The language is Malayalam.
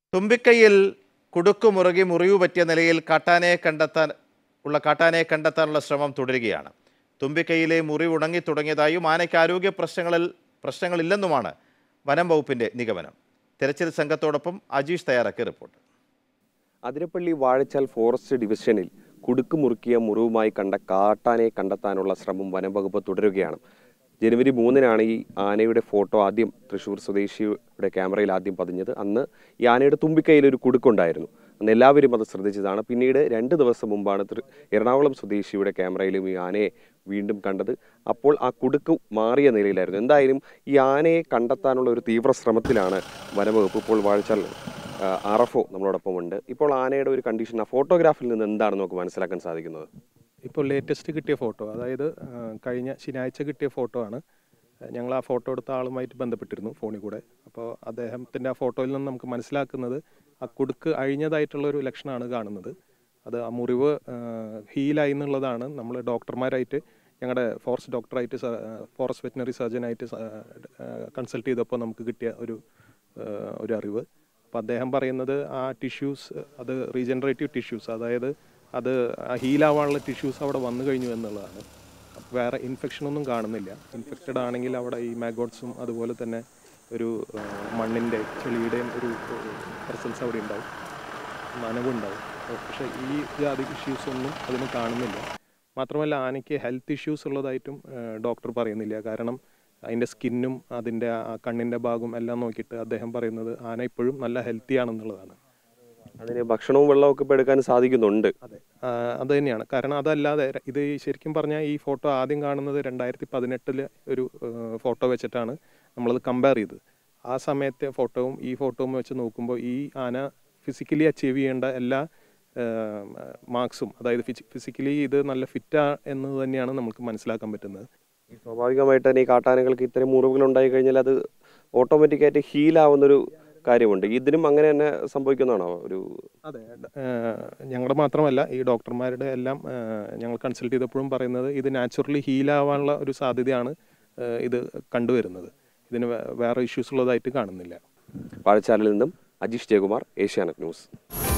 തുമ്പിക്കൈയിൽ കുടുക്കു മുറുകി മുറിവ് പറ്റിയ നിലയിൽ കാട്ടാനയെ കണ്ടെത്താൻ ഉള്ള കാട്ടാനയെ കണ്ടെത്താനുള്ള ശ്രമം തുടരുകയാണ് തുമ്പിക്കൈയിലെ മുറിവ് ഉണങ്ങി തുടങ്ങിയതായും ആനയ്ക്ക് ആരോഗ്യ പ്രശ്നങ്ങളിൽ പ്രശ്നങ്ങളില്ലെന്നുമാണ് വനം വകുപ്പിന്റെ നിഗമനം തെരച്ചിൽ സംഘത്തോടൊപ്പം അജീഷ് തയ്യാറാക്കിയ റിപ്പോർട്ട് അതിരപ്പള്ളി വാഴച്ചാൽ ഫോറസ്റ്റ് ഡിവിഷനിൽ കുടുക്ക് മുറുക്കിയ മുറിവുമായി കണ്ട കാട്ടാനയെ കണ്ടെത്താനുള്ള ശ്രമം വനംവകുപ്പ് തുടരുകയാണ് ജനുവരി മൂന്നിനാണ് ഈ ആനയുടെ ഫോട്ടോ ആദ്യം തൃശ്ശൂർ സ്വദേശിയുടെ ക്യാമറയിൽ ആദ്യം പതിഞ്ഞത് അന്ന് ഈ ആനയുടെ തുമ്പിക്കൈയിൽ ഒരു കുടുക്കുണ്ടായിരുന്നു അന്ന് എല്ലാവരും അത് ശ്രദ്ധിച്ചതാണ് പിന്നീട് രണ്ട് ദിവസം മുമ്പാണ് തൃ- എറണാകുളം സ്വദേശിയുടെ ക്യാമറയിലും ഈ ആനയെ വീണ്ടും കണ്ടത് അപ്പോൾ ആ കുടുക്ക് മാറിയ നിലയിലായിരുന്നു എന്തായാലും ഈ ആനയെ കണ്ടെത്താനുള്ള ഒരു തീവ്ര ശ്രമത്തിലാണ് വനംവകുപ്പ് ഇപ്പോൾ വാഴച്ചാൽ ആർ എഫ് ഒ നമ്മളോടൊപ്പം ഉണ്ട് ഇപ്പോൾ ആനയുടെ ഒരു കണ്ടീഷൻ ആ ഫോട്ടോഗ്രാഫിൽ നിന്ന് എന്താണ് നമുക്ക് മനസ്സിലാക്കാൻ സാധിക്കുന്നത് ഇപ്പോൾ ലേറ്റസ്റ്റ് കിട്ടിയ ഫോട്ടോ അതായത് ആ, കഴിഞ്ഞ ശനിയാഴ്ച കിട്ടിയ ഫോട്ടോ ആണ് ഞങ്ങൾ ആ ഫോട്ടോ എടുത്ത ആളുമായിട്ട് ബന്ധപ്പെട്ടിരുന്നു ഫോണിൽ കൂടെ അപ്പോൾ അദ്ദേഹത്തിൻ്റെ ആ ഫോട്ടോയിൽ നിന്ന് നമുക്ക് മനസ്സിലാക്കുന്നത് ആ കുടുക്ക് അഴിഞ്ഞതായിട്ടുള്ള ഒരു ലക്ഷണമാണ് കാണുന്നത് അത് ആ മുറിവ് ഹീലായി എന്നുള്ളതാണ് നമ്മൾ ഡോക്ടർമാരായിട്ട് ഞങ്ങളുടെ ഫോറസ്റ്റ് ഡോക്ടറായിട്ട് ഫോറസ്റ്റ് വെറ്റിനറി സർജനായിട്ട് കൺസൾട്ട് ചെയ്തപ്പോൾ നമുക്ക് കിട്ടിയ ഒരു ആ, ഒരു അറിവ് അപ്പോൾ അദ്ദേഹം പറയുന്നത് ആ ടിഷ്യൂസ് അത് റീജനറേറ്റീവ് ടിഷ്യൂസ് അതായത് അത് ഹീലാവാനുള്ള ടിഷ്യൂസ് അവിടെ വന്നു കഴിഞ്ഞു എന്നുള്ളതാണ് അപ്പോൾ വേറെ ഇൻഫെക്ഷൻ ഒന്നും കാണുന്നില്ല ഇൻഫെക്റ്റഡ് ആണെങ്കിൽ അവിടെ ഈ മാഗോട്സും അതുപോലെ തന്നെ ഒരു ആ, മണ്ണിൻ്റെ ചെളിയുടെയും ഒരു പ്രസൻസ് അവിടെ ഉണ്ടാവും നനവുണ്ടാവും പക്ഷേ ഈ ജാതി ഇഷ്യൂസ് ഒന്നും അതിന് കാണുന്നില്ല മാത്രമല്ല ആനയ്ക്ക് ഹെൽത്ത് ഇഷ്യൂസ് ഉള്ളതായിട്ടും ഡോക്ടർ പറയുന്നില്ല കാരണം അതിൻ്റെ സ്കിന്നും അതിൻ്റെ ആ കണ്ണിൻ്റെ ഭാഗവും എല്ലാം നോക്കിയിട്ട് അദ്ദേഹം പറയുന്നത് ആന ഇപ്പോഴും നല്ല ഹെൽത്തി ആണെന്നുള്ളതാണ് അതിന് ഭക്ഷണവും വെള്ളവും ഒക്കെ ഇപ്പോൾ എടുക്കാൻ സാധിക്കുന്നുണ്ട് അതെ ആ, അത് തന്നെയാണ് കാരണം അതല്ലാതെ ര- ഇത് ഈ ശരിക്കും പറഞ്ഞാൽ ഈ ഫോട്ടോ ആദ്യം കാണുന്നത് രണ്ടായിരത്തി പതിനെട്ടിലെ ഒരു ഫോട്ടോ വെച്ചിട്ടാണ് നമ്മളത് കമ്പയർ ചെയ്തത് ആ സമയത്തെ ഫോട്ടോവും ഈ ഫോട്ടോവും വെച്ച് നോക്കുമ്പോൾ ഈ ആന ഫിസിക്കലി അച്ചീവ് ചെയ്യേണ്ട എല്ലാ മാർക്സും അതായത് ഫിസിക്കലി ഇത് നല്ല ഫിറ്റാ എന്ന് തന്നെയാണ് നമുക്ക് മനസ്സിലാക്കാൻ പറ്റുന്നത് സ്വാഭാവികമായിട്ട് തന്നെ ഈ കാട്ടാനകൾക്ക് ഇത്തരം മുറിവുകൾ ഉണ്ടായി കഴിഞ്ഞാൽ അത് ഓട്ടോമാറ്റിക്കായിട്ട് ഹീലാവുന്നൊരു കാര്യമുണ്ട് ഇതിനും അങ്ങനെ തന്നെ സംഭവിക്കുന്നതാണോ ഒരു അതെ ഞങ്ങളുടെ മാത്രമല്ല ഈ ഡോക്ടർമാരുടെ എല്ലാം ആ, ഞങ്ങൾ കൺസൾട്ട് ചെയ്തപ്പോഴും പറയുന്നത് ഇത് നാച്ചുറലി ഹീലാവാനുള്ള ഒരു സാധ്യതയാണ് ആ, ഇത് കണ്ടുവരുന്നത് ഇതിന് വേ- വേറെ ഇഷ്യൂസ് ഉള്ളതായിട്ട് കാണുന്നില്ല വാഴച്ചാലിൽ നിന്നും അജീഷ് ജയകുമാർ ഏഷ്യാനെറ്റ് ന്യൂസ്